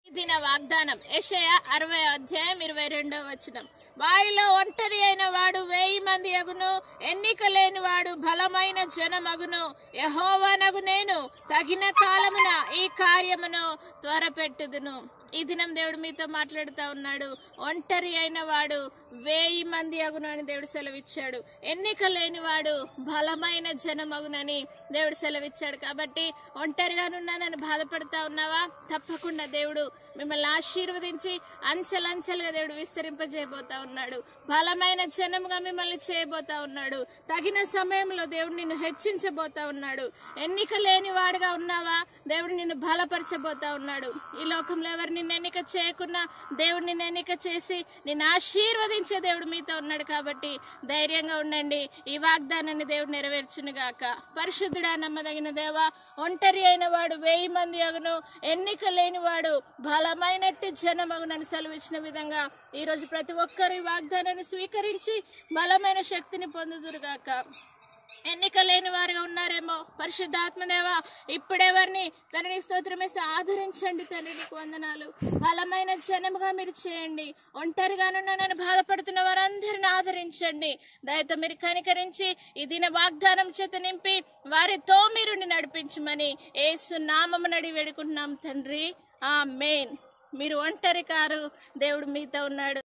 దిన వాగ్దానం యెషయా అరవై అధ్యాయం ఇరవై రెండవ వచనం వారిలో ఒంటరి అయిన వాడు వెయ్యి మంది అగును ఎన్నిక లేని వాడు బలమైన జనమగును యహోవానగు నేను తగిన కాలమున ఈ కార్యమును త్వరపెట్టుదును ఈ దినం దేవుడు మీతో మాట్లాడుతూ ఉన్నాడు ఒంటరి అయిన వాడు వేయి మంది అగును అని దేవుడు సెలవిచ్చాడు ఎన్నిక లేని వాడు బలమైన జనమగునని దేవుడు సెలవిచ్చాడు కాబట్టి ఒంటరిగానున్నానని బాధపడతా ఉన్నావా తప్పకుండా దేవుడు మిమ్మల్ని ఆశీర్వదించి అంచెలంచెలుగా దేవుడు విస్తరింపజేయబోతా ఉన్నాడు బలమైన జనముగా మిమ్మల్ని చేయబోతా ఉన్నాడు తగిన సమయంలో దేవుడు నిన్ను హెచ్చించబోతా ఉన్నాడు ఎన్నిక లేని వాడుగా ఉన్నావా దేవుడు నిన్ను బలపరచబోతా ఉన్నాడు ఈ లోకంలో ఎవరు నిన్ను ఎన్నిక చేయకున్నా దేవుడు నిన్ను ఎన్నిక చేసి నిన్ను ఆశీర్వదించే దేవుడు మీతో ఉన్నాడు కాబట్టి ధైర్యంగా ఉండండి ఈ వాగ్దానాన్ని దేవుడు నెరవేర్చును గాక పరిశుద్ధుడా నమ్మదగిన దేవా ఒంటరి అయిన వాడు వెయ్యి మంది అగును ఎన్నిక లేని వాడు బలమైనట్టు జనమగునని సెలవిచ్చిన విధంగా ఈరోజు ప్రతి ఒక్కరు ఈ వాగ్దానాన్ని స్వీకరించి బలమైన శక్తిని పొందుదురుగాక ఎన్నిక లేని వారుగా ఉన్నారేమో పరిశుద్ధాత్మదేవ ఇప్పుడెవరిని తండ్రి స్తోత్రమేసి ఆదరించండి తండ్రి నీకు వందనాలు బలమైన జనముగా మీరు చేయండి ఒంటరిగానున్న నన్ను బాధపడుతున్న వారందరిని ఆదరించండి దయతో మీరు కనికరించి ఈ దిన వాగ్దానం చేత నింపి వారితో మీరు నడిపించమని ఏసు నామము నడి వేడుకుంటున్నాం తండ్రి ఆ మెయిన్ మీరు ఒంటరి కారు దేవుడు మీతో ఉన్నాడు